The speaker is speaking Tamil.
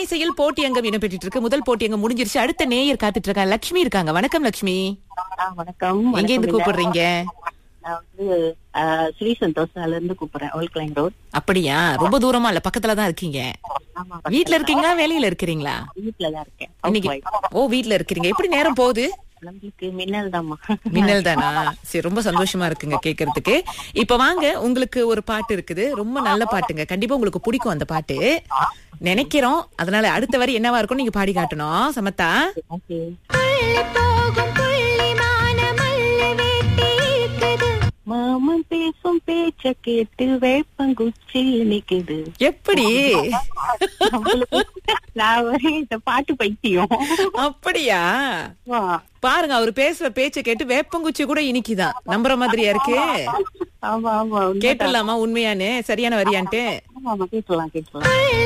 இன்னிசையில் போட்டி அங்கம் இடம்பெற்று இருக்கு முதல் போட்டி அங்கம் முடிஞ்சிருச்சு அடுத்த நேயர் காத்துட்டு இருக்காங்க லட்சுமி இருக்காங்க வணக்கம் லட்சுமி ஆ, வணக்கம் எங்க இருந்து வணக்கம் கூப்பிடுறீங்க நான் வந்து ஆ, ஸ்ரீ சந்தோஷால இருந்து கூப்பிடுறேன் ஓல்ட் கிளைன் ரோட் அப்படியா ரொம்ப தூரமா இல்ல பக்கத்துல தான் இருக்கீங்க ஆமா வீட்ல இருக்கீங்களா வேலையில இருக்கிறீங்களா வீட்டுல தான் இருக்கேன் இன்னைக்கு Housewife. ஓ வீட்ல இருக்கிறீங்க எப்படி நேரம் போகுது நம்மளுக்கு மின்னல் தாம்மா மின்னல் தானா சரி ரொம்ப சந்தோஷமா இருக்குங்க கேக்குறதுக்கு இப்ப வாங்க உங்களுக்கு ஒரு பாட்டு இருக்குது ரொம்ப நல்ல பாட்டுங்க கண்டிப்பா உங்களுக்கு பிடிக்கும் அந்த பாட்டு நினைக்கிறோம் அதனால அடுத்த வரி என்னவா இருக்கும் நீங்க பாடி காட்டணும் சமத்தா ஓகே துள்ளி போகும் புள்ளிமான மல்லு வேட்டி இருக்குது. மாமன் பேசும் பேச்ச கேட்டு வேப்பங்குச்சி நிக்குது எப்படி நம்மளுக்கு நான் ஒரு இந்த பாட்டு பைத்தியம் அப்படியா ஆ, பாருங்க அவர் பேசுற பேச்சை கேட்டு வேப்பங்குச்சி கூட இனிக்குதான் நம்புற மாதிரியா இருக்கு ஆமா ஆமா உண்மைதான். கேட்டுடலாமா உண்மையானு சரியான வரியான்ட்டு ஆமா ஆமா கேட்கலாம் கேட்கலாம் துள்ளி